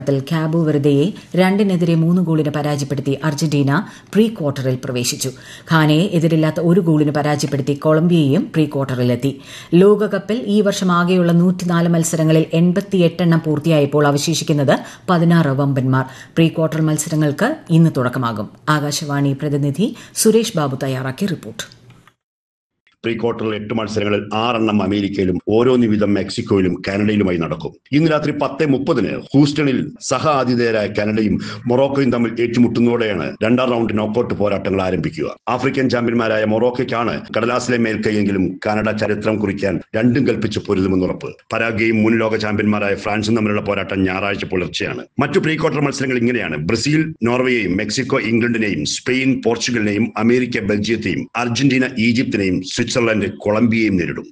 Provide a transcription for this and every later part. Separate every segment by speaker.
Speaker 1: ത്തിൽ ക്യാബോ വെർദെയെ രണ്ടിനെതിരെ മൂന്ന് ഗോളിന് പരാജയപ്പെടുത്തി അർജന്റീന പ്രീ ക്വാർട്ടറിൽ പ്രവേശിച്ചു ഖാനയെ എതിരില്ലാത്ത ഒരു ഗോളിന് പരാജയപ്പെടുത്തി കൊളംബിയയും പ്രീ ക്വാർട്ടറിലെത്തി ലോകകപ്പിൽ ഈ വർഷം ആകെയുള്ള മത്സരങ്ങളിൽ എണ്ണം പൂർത്തിയായപ്പോൾ അവശേഷിക്കുന്നത് പതിനാറ് വമ്പന്മാർ പ്രീ ക്വാർട്ടർ മത്സരങ്ങൾക്ക് ഇന്ന് തുടക്കമാകും ആകാശവാണി പ്രതിനിധി സുരേഷ് ബാബു തയ്യാറാക്കിയ റിപ്പോർട്ട്
Speaker 2: പ്രീ ക്വാർട്ടറിൽ എട്ട് മത്സരങ്ങളിൽ ആറെണ്ണം അമേരിക്കയിലും ഓരോന്ന് വീതം മെക്സിക്കോയിലും കാനഡയിലുമായി നടക്കും ഇന്ന് രാത്രി പത്ത് മുപ്പതിന് ഹൂസ്റ്റണിൽ സഹ ആതിഥേയരായ കാനഡയും മൊറോക്കോയും തമ്മിൽ ഏറ്റുമുട്ടുന്നതോടെയാണ് രണ്ടാം റൗണ്ട് നോക്കൌട്ട് പോരാട്ടങ്ങൾ ആരംഭിക്കുക ആഫ്രിക്കൻ ചാമ്പ്യന്മാരായ മൊറോക്കയ്ക്കാണ് കടലാസിലെ മേൽക്കൈയെങ്കിലും കാനഡ ചരിത്രം കുറിക്കാൻ രണ്ടും കൽപ്പിച്ച് പൊരുതുമെന്ന് ഉറപ്പ് പരാഗ്വയും മുൻ ലോക ചാമ്പ്യന്മാരായ ഫ്രാൻസും തമ്മിലുള്ള പോരാട്ടം ഞായറാഴ്ച പുലർച്ചെയാണ് മറ്റു പ്രീ ക്വാർട്ടർ മത്സരങ്ങൾ ഇങ്ങനെയാണ് ബ്രസീൽ നോർവേയെയും മെക്സിക്കോ ഇംഗ്ലണ്ടിനെയും സ്പെയിൻ പോർച്ചുഗലിനെയും അമേരിക്ക ബെൽജിയത്തെയും അർജന്റീന ഈജിപ്തിനെയും സ്വിറ്റ്സർലൻഡ് കൊളംബിയയും നേരിടും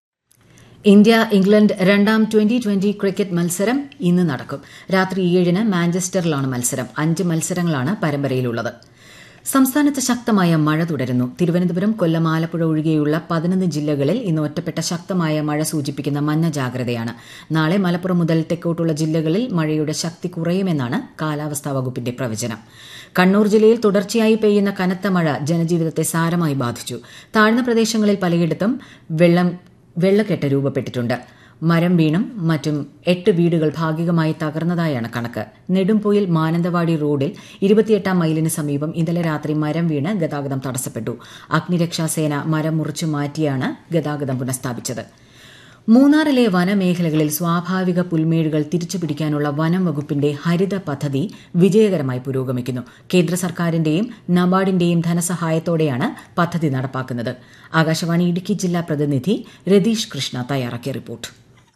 Speaker 1: ഇന്ത്യ ഇംഗ്ലണ്ട് രണ്ടാം ട്വന്റി ട്വന്റി ക്രിക്കറ്റ് മത്സരം ഇന്ന് നടക്കും രാത്രി ഏഴിന് മാഞ്ചസ്റ്ററിലാണ് മത്സരം അഞ്ച് മത്സരങ്ങളാണ് പരമ്പരയിലുള്ളത് സംസ്ഥാനത്ത് ശക്തമായ മഴ തുടരുന്നു തിരുവനന്തപുരം കൊല്ലം ആലപ്പുഴ ഒഴികെയുള്ള പതിനൊന്ന് ജില്ലകളിൽ ഇന്ന് ഒറ്റപ്പെട്ട ശക്തമായ മഴ സൂചിപ്പിക്കുന്ന മഞ്ഞ ജാഗ്രതയാണ് നാളെ മലപ്പുറം മുതൽ തെക്കോട്ടുള്ള ജില്ലകളിൽ മഴയുടെ ശക്തി കുറയുമെന്നാണ് കാലാവസ്ഥാ വകുപ്പിന്റെ പ്രവചനം കണ്ണൂർ ജില്ലയിൽ തുടർച്ചയായി പെയ്യുന്ന കനത്ത മഴ ജനജീവിതത്തെ സാരമായി ബാധിച്ചു താഴ്ന്ന പ്രദേശങ്ങളിൽ പലയിടത്തും വെള്ളം വെള്ളക്കെട്ട് രൂപപ്പെട്ടിട്ടുണ്ട് മരം വീണും മറ്റും എട്ട് വീടുകൾ ഭാഗികമായി തകർന്നതായാണ് കണക്ക് നെടുംപൊയിൽ മാനന്തവാടി റോഡിൽ ഇരുപത്തിയെട്ടാം മൈലിന് സമീപം ഇന്നലെ രാത്രി മരം വീണ് ഗതാഗതം തടസ്സപ്പെട്ടു അഗ്നിരക്ഷാസേന മരം മുറിച്ചു മാറ്റിയാണ് ഗതാഗതം പുനഃസ്ഥാപിച്ചത് മൂന്നാറിലെ വനമേഖലകളിൽ സ്വാഭാവിക പുൽമേടുകൾ തിരിച്ചുപിടിക്കാനുള്ള വനം വകുപ്പിന്റെ ഹരിത പദ്ധതി വിജയകരമായി പുരോഗമിക്കുന്നു കേന്ദ്ര സർക്കാരിന്റെയും നബാർഡിന്റെയും ധനസഹായത്തോടെയാണ് പദ്ധതി നടപ്പാക്കുന്നത് ആകാശവാണി ഇടുക്കി ജില്ലാ പ്രതിനിധി രതീഷ് കൃഷ്ണ തയ്യാറാക്കിയ റിപ്പോർട്ട്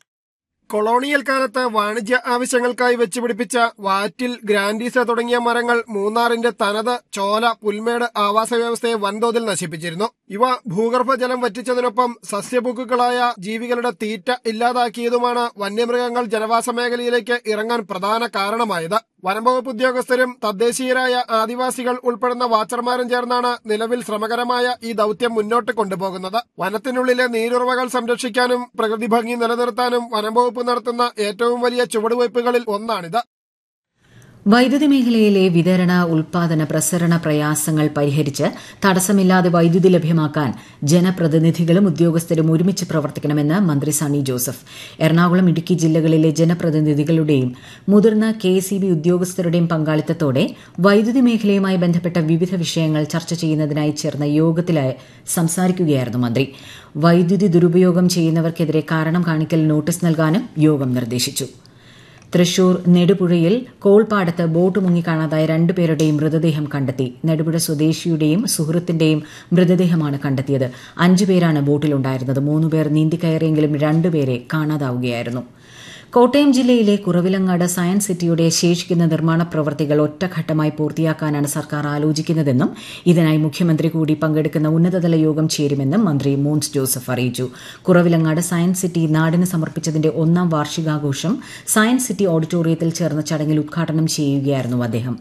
Speaker 3: കൊളോണിയൽ കാലത്ത് വാണിജ്യ ആവശ്യങ്ങൾക്കായി വെച്ചുപിടിപ്പിച്ച വാറ്റിൽ ഗ്രാൻഡീസ തുടങ്ങിയ മരങ്ങൾ മൂന്നാറിന്റെ തനത് ചോല പുൽമേട് ആവാസ വ്യവസ്ഥയെ വൻതോതിൽ നശിപ്പിച്ചിരുന്നു ഇവ ഭൂഗർഭജലം വറ്റിച്ചതിനൊപ്പം സസ്യഭുക്കുകളായ ജീവികളുടെ തീറ്റ ഇല്ലാതാക്കിയതുമാണ് വന്യമൃഗങ്ങൾ ജനവാസ മേഖലയിലേക്ക് ഇറങ്ങാൻ പ്രധാന കാരണമായത് വനംവകുപ്പ് ഉദ്യോഗസ്ഥരും തദ്ദേശീയരായ ആദിവാസികൾ ഉൾപ്പെടുന്ന വാച്ചർമാരും ചേർന്നാണ് നിലവിൽ ശ്രമകരമായ ഈ ദൌത്യം മുന്നോട്ട് കൊണ്ടുപോകുന്നത് വനത്തിനുള്ളിലെ നീരുറവകൾ സംരക്ഷിക്കാനും പ്രകൃതി ഭംഗി നിലനിർത്താനും വനംവകുപ്പ് നടത്തുന്ന ഏറ്റവും വലിയ ചുവടുവയ്പ്പുകളിൽ ഒന്നാണിത്
Speaker 1: വൈദ്യുതി മേഖലയിലെ വിതരണ ഉൽപാദന പ്രസരണ പ്രയാസങ്ങൾ പരിഹരിച്ച് തടസ്സമില്ലാതെ വൈദ്യുതി ലഭ്യമാക്കാൻ ജനപ്രതിനിധികളും ഉദ്യോഗസ്ഥരും ഒരുമിച്ച് പ്രവർത്തിക്കണമെന്ന് മന്ത്രി സണ്ണി ജോസഫ് എറണാകുളം ഇടുക്കി ജില്ലകളിലെ ജനപ്രതിനിധികളുടെയും മുതിർന്ന കെ ഉദ്യോഗസ്ഥരുടെയും പങ്കാളിത്തത്തോടെ വൈദ്യുതി മേഖലയുമായി ബന്ധപ്പെട്ട വിവിധ വിഷയങ്ങൾ ചർച്ച ചെയ്യുന്നതിനായി ചേർന്ന യോഗത്തിലായി സംസാരിക്കുകയായിരുന്നു മന്ത്രി വൈദ്യുതി ദുരുപയോഗം ചെയ്യുന്നവർക്കെതിരെ കാരണം കാണിക്കൽ നോട്ടീസ് നൽകാനും യോഗം നിർദ്ദേശിച്ചു തൃശൂർ നെടുപുഴയിൽ കോൾപ്പാടത്ത് ബോട്ട് മുങ്ങിക്കാണാതായ രണ്ടുപേരുടെയും മൃതദേഹം കണ്ടെത്തി നെടുപുഴ സ്വദേശിയുടെയും സുഹൃത്തിന്റെയും മൃതദേഹമാണ് കണ്ടെത്തിയത് അഞ്ചുപേരാണ് ബോട്ടിലുണ്ടായിരുന്നത് മൂന്നുപേർ നീന്തിക്കയറിയെങ്കിലും രണ്ടുപേരെ കാണാതാവുകയായിരുന്നു കോട്ടയം ജില്ലയിലെ കുറവിലങ്ങാട് സയൻസ് സിറ്റിയുടെ ശേഷിക്കുന്ന നിർമ്മാണ പ്രവൃത്തികൾ ഒറ്റഘട്ടമായി പൂർത്തിയാക്കാനാണ് സർക്കാർ ആലോചിക്കുന്നതെന്നും ഇതിനായി മുഖ്യമന്ത്രി കൂടി പങ്കെടുക്കുന്ന ഉന്നതതല യോഗം ചേരുമെന്നും മന്ത്രി മോൻസ് ജോസഫ് അറിയിച്ചു കുറവിലങ്ങാട് സയൻസ് സിറ്റി നാടിന് സമർപ്പിച്ചതിന്റെ ഒന്നാം വാർഷികാഘോഷം സയൻസ് സിറ്റി ഓഡിറ്റോറിയത്തിൽ ചേർന്ന ചടങ്ങിൽ ഉദ്ഘാടനം ചെയ്യുകയായിരുന്നു അദ്ദേഹം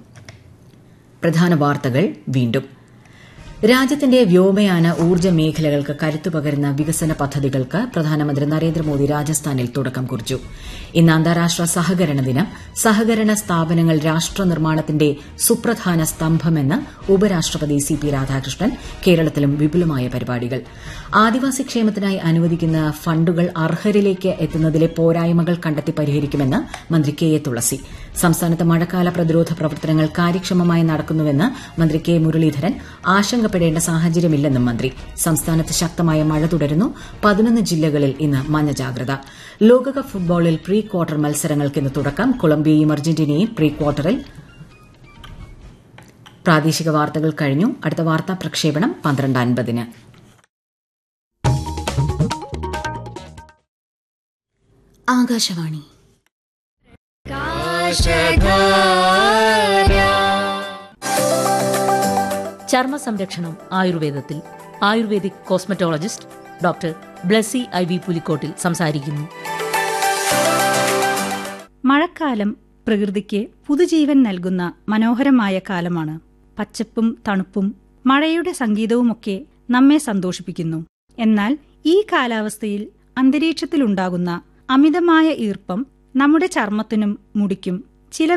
Speaker 1: പ്രധാന വാർത്തകൾ വീണ്ടും രാജ്യത്തിന്റെ വ്യോമയാന ഊർജ്ജ മേഖലകൾക്ക് കരുത്തു പകരുന്ന വികസന പദ്ധതികൾക്ക് പ്രധാനമന്ത്രി നരേന്ദ്രമോദി രാജസ്ഥാനിൽ തുടക്കം കുറിച്ചു ഇന്ന് അന്താരാഷ്ട്ര സഹകരണ ദിനം സഹകരണ സ്ഥാപനങ്ങൾ രാഷ്ട്ര നിർമ്മാണത്തിന്റെ സുപ്രധാന സ്തംഭമെന്ന് ഉപരാഷ്ട്രപതി സി പി രാധാകൃഷ്ണൻ കേരളത്തിലും വിപുലമായ പരിപാടികൾ ആദിവാസി ക്ഷേമത്തിനായി അനുവദിക്കുന്ന ഫണ്ടുകൾ അർഹരിലേക്ക് എത്തുന്നതിലെ പോരായ്മകൾ കണ്ടെത്തി പരിഹരിക്കുമെന്ന് മന്ത്രി കെ എ തുളസി സംസ്ഥാനത്ത് മഴക്കാല പ്രതിരോധ പ്രവർത്തനങ്ങൾ കാര്യക്ഷമമായി നടക്കുന്നുവെന്ന് മന്ത്രി കെ മുരളീധരൻ ആശങ്കപ്പെടേണ്ട സാഹചര്യമില്ലെന്നും മന്ത്രി സംസ്ഥാനത്ത് ശക്തമായ മഴ തുടരുന്നു പതിനൊന്ന് ജില്ലകളിൽ ഇന്ന് മഞ്ഞ ജാഗ്രത ലോകകപ്പ് ഫുട്ബോളിൽ പ്രീ ക്വാർട്ടർ മത്സരങ്ങൾക്ക് ഇന്ന് തുടക്കം കൊളംബിയയും അർജന്റീനയും പ്രീ ക്വാർട്ടറിൽ പ്രാദേശിക വാർത്തകൾ കഴിഞ്ഞു അടുത്ത വാർത്താ പ്രക്ഷേപണം പന്ത്രണ്ട് അൻപതിന് ആകാശവാണി
Speaker 4: ചർമ്മ സംരക്ഷണം ആയുർവേദത്തിൽ ayurvedic cosmetologist doctor Blessy I V Pulikkottil സംസാരിക്കുന്നു
Speaker 5: മഴക്കാലം പ്രകൃതിക്ക് പുതുജീവൻ നൽകുന്ന മനോഹരമായ കാലമാണ് പച്ചപ്പും തണുപ്പും മഴയുടെ സംഗീതവുമൊക്കെ നമ്മെ സന്തോഷിപ്പിക്കുന്നു എന്നാൽ ഈ കാലാവസ്ഥയിൽ അന്തരീക്ഷത്തിലുണ്ടാകുന്ന അമിതമായ ഈർപ്പം നമ്മുടെ ചർമ്മത്തിനും മുടിക്കും ചില